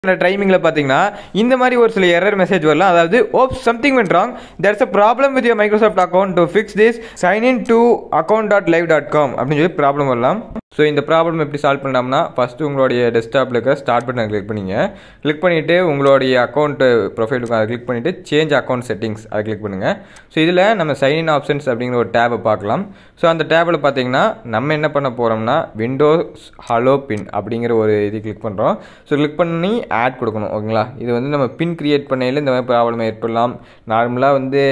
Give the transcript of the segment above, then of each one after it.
டைமிங்கில் பார்த்தீங்கன்னா இந்த மாதிரி ஒரு சில எரர் மெசேஜ் வரலாம் அதாவது oops something went wrong there's a problem with your Microsoft account to fix this sign in to account dot live dot com அப்படின்னு சொல்லி ப்ராப்ளம் வரலாம் ஸோ இந்த ப்ராப்ளம் எப்படி சால்வ் பண்ணலாம்னா ஃபஸ்ட்டு உங்களுடைய டெஸ்க்டாப்பில் இருக்க ஸ்டார்ட் பட்டன் கிளிக் பண்ணிங்க கிளிக் பண்ணிவிட்டு உங்களுடைய அக்கௌண்ட் ப்ரொஃபைலுக்கு அதை கிளிக் பண்ணிவிட்டு சேஞ்ச் அக்கௌண்ட் செட்டிங்ஸ் அதை கிளிக் பண்ணுங்கள் ஸோ இதில் நம்ம சைன் இன் ஆப்ஷன்ஸ் அப்படிங்கிற ஒரு டேபை பார்க்கலாம் ஸோ அந்த டேபில் பார்த்தீங்கன்னா நம்ம என்ன பண்ண போகிறோம்னா விண்டோஸ் ஹலோ பின் அப்படிங்கிற ஒரு இது கிளிக் பண்ணுறோம் ஸோ கிளிக் பண்ணி ஆட் கொடுக்கணும் ஓகேங்களா இது வந்து நம்ம பின் கிரியேட் பண்ணையில் இந்த மாதிரி ப்ராப்ளம் ஏற்படலாம் நார்மலாக வந்து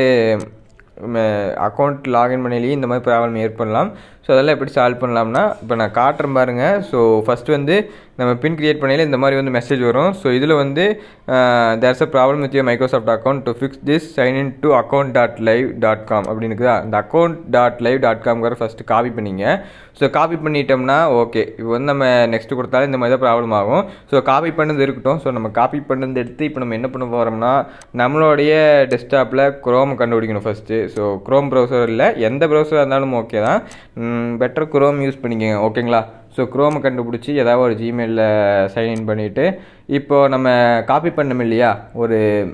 அக்கௌண்ட் லாகின் பண்ணையிலேயே இந்த மாதிரி ப்ராப்ளம் ஏற்படலாம் ஸோ அதெல்லாம் எப்படி சால்வ் பண்ணலாம்னா இப்போ நான் காட்டுறேன் பாருங்கள் ஸோ ஃபஸ்ட்டு வந்து நம்ம பின் கிரியேட் பண்ணையில் இந்த மாதிரி வந்து மெசேஜ் வரும் ஸோ இதில் வந்து there's a problem with Microsoft account to fix this sign in to account dot live dot com அப்படின்னு இருக்குதா இந்த அக்கௌண்ட் டாட் லைவ் டாட் காம்ங்கிற ஃபஸ்ட்டு காப்பி பண்ணிங்க ஸோ காப்பி பண்ணிட்டோம்னா ஓகே இப்போ வந்து நம்ம நெக்ஸ்ட் கொடுத்தாலும் இந்த மாதிரி தான் ப்ராப்ளம் ஆகும் ஸோ காப்பி பண்ணது இருக்கட்டும் ஸோ நம்ம காப்பி பண்ணது எடுத்து இப்போ நம்ம என்ன பண்ண போகிறோம்னா நம்மளுடைய டெஸ்க்டாப்பில் குரோம் கண்டுபிடிக்கணும் ஃபஸ்ட்டு ஸோ குரோம் ப்ரௌசர் இல்லை எந்த ப்ரௌசராக இருந்தாலும் ஓகே தான் பெட்டர் குரோம் யூஸ் பண்ணிக்கோங்க ஓகேங்களா ஸோ குரோமை கண்டுபிடிச்சி ஏதாவது ஒரு ஜிமெயிலில் சைன்இன் பண்ணிவிட்டு இப்போது நம்ம காப்பி பண்ணோம் இல்லையா ஒரு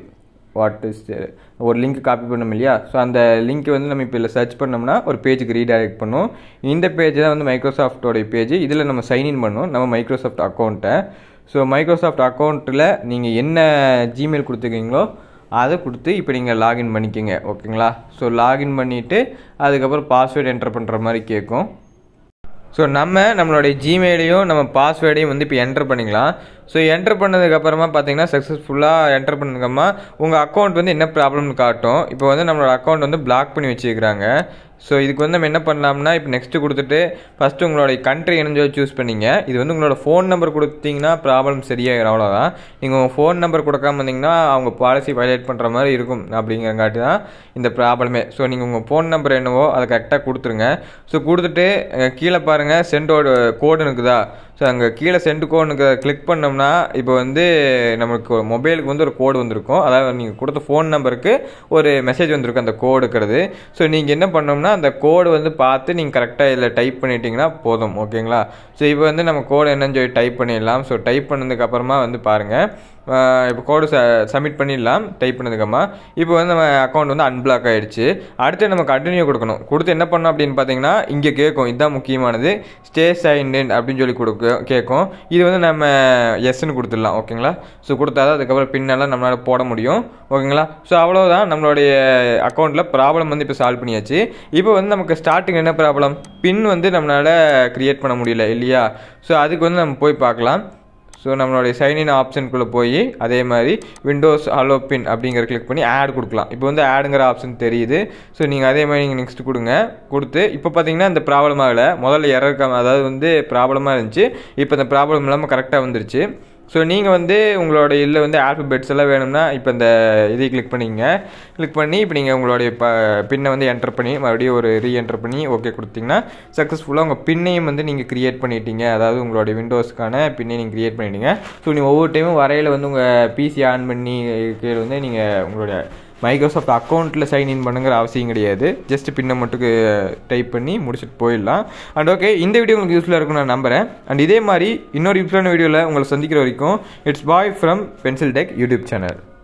வாட் இஸ் ஒரு லிங்க் காப்பி பண்ணோம் இல்லையா ஸோ அந்த லிங்க் வந்து நம்ம இப்போ இல்லை சர்ச் பண்ணோம்னா ஒரு பேஜுக்கு ரீடைரக்ட் பண்ணும் இந்த பேஜ் தான் வந்து மைக்ரோசாஃப்டோடைய பேஜ் இதில் நம்ம சைன்இன் பண்ணணும் நம்ம மைக்ரோசாஃப்ட் அக்கௌண்ட்டை ஸோ மைக்ரோசாஃப்ட் அக்கௌண்ட்டில் நீங்கள் என்ன ஜிமெயில் கொடுத்துருக்கீங்களோ அதை கொடுத்து இப்போ நீங்கள் லாகின் பண்ணிக்கோங்க ஓகேங்களா ஸோ லாகின் பண்ணிவிட்டு அதுக்கப்புறம் பாஸ்வேர்டு என்டர் பண்ணுற மாதிரி கேட்கும் ஸோ நம்ம நம்மளுடைய ஜிமெயிலையும் நம்ம பாஸ்வேர்டையும் வந்து இப்போ என்டர் பண்ணிக்கலாம் ஸோ என்டர் பண்ணதுக்கப்புறமா பார்த்தீங்கன்னா சக்ஸஸ்ஃபுல்லாக என்டர் பண்ணதுக்கப்புறமா உங்கள் அக்கௌண்ட் வந்து என்ன ப்ராப்ளம்னு காட்டும் இப்போ வந்து நம்மளோட அக்கௌண்ட் வந்து பிளாக் பண்ணி வச்சுருக்கிறாங்க ஸோ இதுக்கு வந்து நம்ம என்ன பண்ணலாம்னா இப்போ நெக்ஸ்ட்டு கொடுத்துட்டு ஃபஸ்ட்டு உங்களுடைய கண்ட்ரி என்னஞ்சோ சூஸ் பண்ணிங்க இது வந்து உங்களோட ஃபோன் நம்பர் கொடுத்தீங்கன்னா ப்ராப்ளம் சரியாயிரும் அவ்வளோதான் நீங்கள் உங்கள் ஃபோன் நம்பர் கொடுக்காம இருந்தீங்கன்னா அவங்க பாலிசி வயலேட் பண்ணுற மாதிரி இருக்கும் அப்படிங்கிறங்காட்டி தான் இந்த ப்ராப்ளமே ஸோ நீங்கள் உங்கள் ஃபோன் நம்பர் என்னவோ அதை கரெக்டாக கொடுத்துருங்க ஸோ கொடுத்துட்டு கீழே பாருங்கள் சென்டோட கோடு இருக்குதா ஸோ அங்கே கீழே சென்ட் கோடுக்கு கிளிக் பண்ணோம்னா இப்போ வந்து நமக்கு மொபைலுக்கு வந்து ஒரு கோடு வந்திருக்கும் அதாவது நீங்கள் கொடுத்த ஃபோன் நம்பருக்கு ஒரு மெசேஜ் வந்திருக்கும் அந்த கோடு இருக்கிறது ஸோ நீங்கள் என்ன பண்ணோம்னா அந்த கோடு வந்து பார்த்து நீங்கள் கரெக்டாக இதில் டைப் பண்ணிட்டீங்கன்னா போதும் ஓகேங்களா ஸோ இப்போ வந்து நம்ம கோடு என்னன்னு சொல்லி டைப் பண்ணிடலாம் ஸோ டைப் பண்ணதுக்கப்புறமா வந்து பாருங்கள் இப்போ கோடு ச சப்மிட் பண்ணிடலாம் டைப் பண்ணதுக்கப்புறமா இப்போ வந்து நம்ம அக்கௌண்ட் வந்து அன்பிளாக் ஆகிடுச்சு அடுத்து நம்ம கண்டினியூ கொடுக்கணும் கொடுத்து என்ன பண்ணோம் அப்படின்னு பார்த்தீங்கன்னா இங்கே கேட்கும் இதுதான் முக்கியமானது ஸ்டே சைன் இன் அப்படின்னு சொல்லி கொடுக்க கேட்கும் இது வந்து நம்ம எஸ்ன்னு கொடுத்துடலாம் ஓகேங்களா ஸோ கொடுத்தா தான் அதுக்கப்புறம் பின்னெல்லாம் நம்மளால் போட முடியும் ஓகேங்களா ஸோ அவ்வளோதான் நம்மளுடைய அக்கௌண்ட்டில் ப்ராப்ளம் வந்து இப்போ சால்வ் பண்ணியாச்சு இப்போ வந்து நமக்கு ஸ்டார்டிங் என்ன ப்ராப்ளம் பின் வந்து நம்மளால் க்ரியேட் பண்ண முடியல இல்லையா ஸோ அதுக்கு வந்து நம்ம போய் பார்க்கலாம் ஸோ நம்மளுடைய சைன்இன் ஆப்ஷனுக்குள்ளே போய் அதே மாதிரி விண்டோஸ் ஹலோ பின் அப்படிங்கிற கிளிக் பண்ணி ஆட் கொடுக்கலாம் இப்போ வந்து ஆடுங்கிற ஆப்ஷன் தெரியுது ஸோ நீங்கள் அதே மாதிரி நீங்கள் நெக்ஸ்ட் கொடுங்க கொடுத்து இப்போ பார்த்தீங்கன்னா இந்த ப்ராப்ளம் ஆகலை முதல்ல எரர் அதாவது வந்து ப்ராப்ளமாக இருந்துச்சு இப்போ இந்த ப்ராப்ளம் இல்லாமல் கரெக்டாக வந்துருச்சு ஸோ நீங்கள் வந்து உங்களோட இதில் வந்து ஆல்ஃபபெட்ஸ் எல்லாம் வேணும்னா இப்போ இந்த இதை கிளிக் பண்ணிங்க கிளிக் பண்ணி இப்போ நீங்கள் உங்களுடைய ப பின்னை வந்து என்டர் பண்ணி மறுபடியும் ஒரு ரீ என்டர் பண்ணி ஓகே கொடுத்தீங்கன்னா சக்ஸஸ்ஃபுல்லாக உங்கள் பின்னையும் வந்து நீங்கள் க்ரியேட் பண்ணிட்டீங்க அதாவது உங்களுடைய விண்டோஸ்க்கான பின்னை நீங்கள் க்ரியேட் பண்ணிட்டீங்க ஸோ நீங்கள் ஒவ்வொரு டைமும் வரையில் வந்து உங்கள் பிசி ஆன் பண்ணி கீழே வந்து நீங்கள் உங்களுடைய மைக்ரோசாஃப்ட் அக்கௌண்ட்டில் சைன்இன் பண்ணுங்கிற அவசியம் கிடையாது ஜஸ்ட் பின்னை மட்டும் டைப் பண்ணி முடிச்சுட்டு போயிடலாம் அண்ட் ஓகே இந்த வீடியோ உங்களுக்கு யூஸ்ஃபுல்லாக இருக்கும்னு நான் நம்புகிறேன் அண்ட் இதே மாதிரி இன்னொரு யூஸ்ஃபுல்லான வீடியோவில் உங்களை சந்திக்கிற வரைக்கும் it's bye from pencil tech YouTube channel